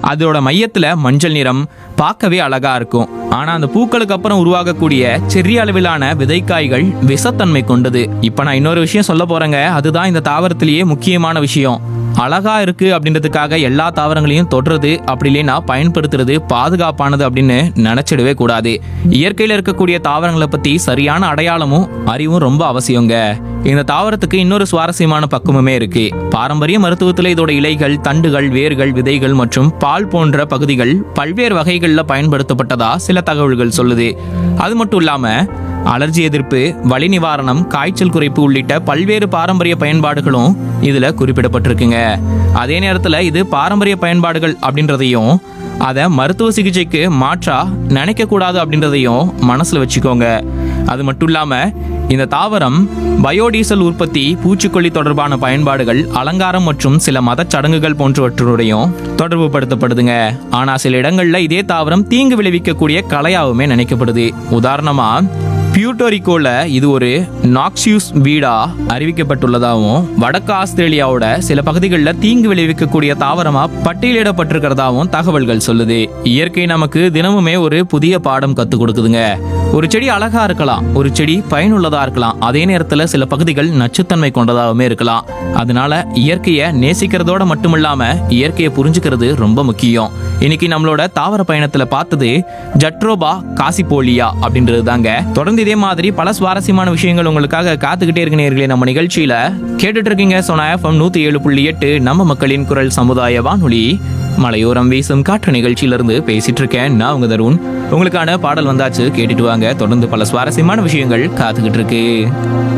அதோட மையத்துல மஞ்சள் நிறம் பார்க்கவே அழகா இருக்கும் ஆனா அந்த பூக்களுக்கு அப்புறம் உருவாகக்கூடிய சிறிய அளவிலான விதைக்காய்கள் விஷத்தன்மை கொண்டது இப்ப நான் இன்னொரு விஷயம் சொல்ல போறேங்க அதுதான் இந்த தாவரத்திலேயே முக்கியமான விஷயம் அழகா இருக்கு அப்படின்றதுக்காக எல்லா தாவரங்களையும் தொடுறது அப்படி இல்லைன்னா பயன்படுத்துறது பாதுகாப்பானது அப்படின்னு நினைச்சிடவே கூடாது இயற்கையில இருக்கக்கூடிய தாவரங்களை பத்தி சரியான அடையாளமும் அறிவும் ரொம்ப அவசியங்க இந்த தாவரத்துக்கு இன்னொரு சுவாரஸ்யமான பக்குவமே இருக்கு பாரம்பரிய மருத்துவத்துல இதோட இலைகள் தண்டுகள் வேர்கள் விதைகள் மற்றும் பால் போன்ற பகுதிகள் பல்வேறு வகைகளில் பயன்படுத்தப்பட்டதா சில தகவல்கள் சொல்லுது அது மட்டும் இல்லாம அலர்ஜி எதிர்ப்பு வலி நிவாரணம் காய்ச்சல் குறைப்பு உள்ளிட்ட பல்வேறு பாரம்பரிய பயன்பாடுகளும் இதுல குறிப்பிடப்பட்டிருக்குங்க அதே நேரத்துல இது பாரம்பரிய பயன்பாடுகள் அப்படின்றதையும் அதை மருத்துவ சிகிச்சைக்கு மாற்றா நினைக்க கூடாது அப்படின்றதையும் மனசுல வச்சுக்கோங்க அது மட்டும் இல்லாம இந்த தாவரம் பயோடீசல் உற்பத்தி பூச்சிக்கொல்லி தொடர்பான பயன்பாடுகள் அலங்காரம் மற்றும் சில மதச் சடங்குகள் போன்றவற்றுடையும் தொடர்பு படுத்தப்படுதுங்க ஆனா சில இடங்கள்ல இதே தாவரம் தீங்கு விளைவிக்கக்கூடிய கலையாவுமே நினைக்கப்படுது உதாரணமா பியூட்டோரிக்கோல இது ஒரு நாக்சியூஸ் வீடா அறிவிக்கப்பட்டுள்ளதாகவும் வடக்கு ஆஸ்திரேலியாவோட சில பகுதிகளில் தீங்கு விளைவிக்கக்கூடிய தாவரமா பட்டியலிடப்பட்டிருக்கிறதாவும் தகவல்கள் சொல்லுது இயற்கை நமக்கு தினமுமே ஒரு புதிய பாடம் கத்துக் கொடுக்குதுங்க ஒரு செடி அழகா இருக்கலாம் ஒரு செடி பயனுள்ளதா இருக்கலாம் அதே நேரத்துல சில பகுதிகள் நச்சுத்தன்மை கொண்டதாகவுமே இருக்கலாம் அதனால இயற்கையை நேசிக்கிறதோட மட்டும் இல்லாம இயற்கையை புரிஞ்சுக்கிறது ரொம்ப முக்கியம் இன்னைக்கு நம்மளோட தாவர பயணத்துல பார்த்தது ஜட்ரோபா காசிபோலியா அப்படின்றது தாங்க தொடர்ந்து இதே மாதிரி பல சுவாரஸ்யமான விஷயங்கள் உங்களுக்காக காத்துக்கிட்டே இருக்க நேர்களே நம்ம நிகழ்ச்சியில கேட்டுட்டு இருக்கீங்க சோனா எஃப்எம் நூத்தி ஏழு புள்ளி எட்டு நம்ம மக்களின் குரல் சமுதாய வானொலி மலையோரம் வீசும் காற்று நிகழ்ச்சியிலிருந்து பேசிட்டு இருக்கேன் நான் உங்க தருண் உங்களுக்கான பாடல் வந்தாச்சு கேட்டுட்டு வாங்க தொடர்ந்து பல சுவாரஸ்யமான விஷயங்கள் காத்துக்கிட்டு இருக்கு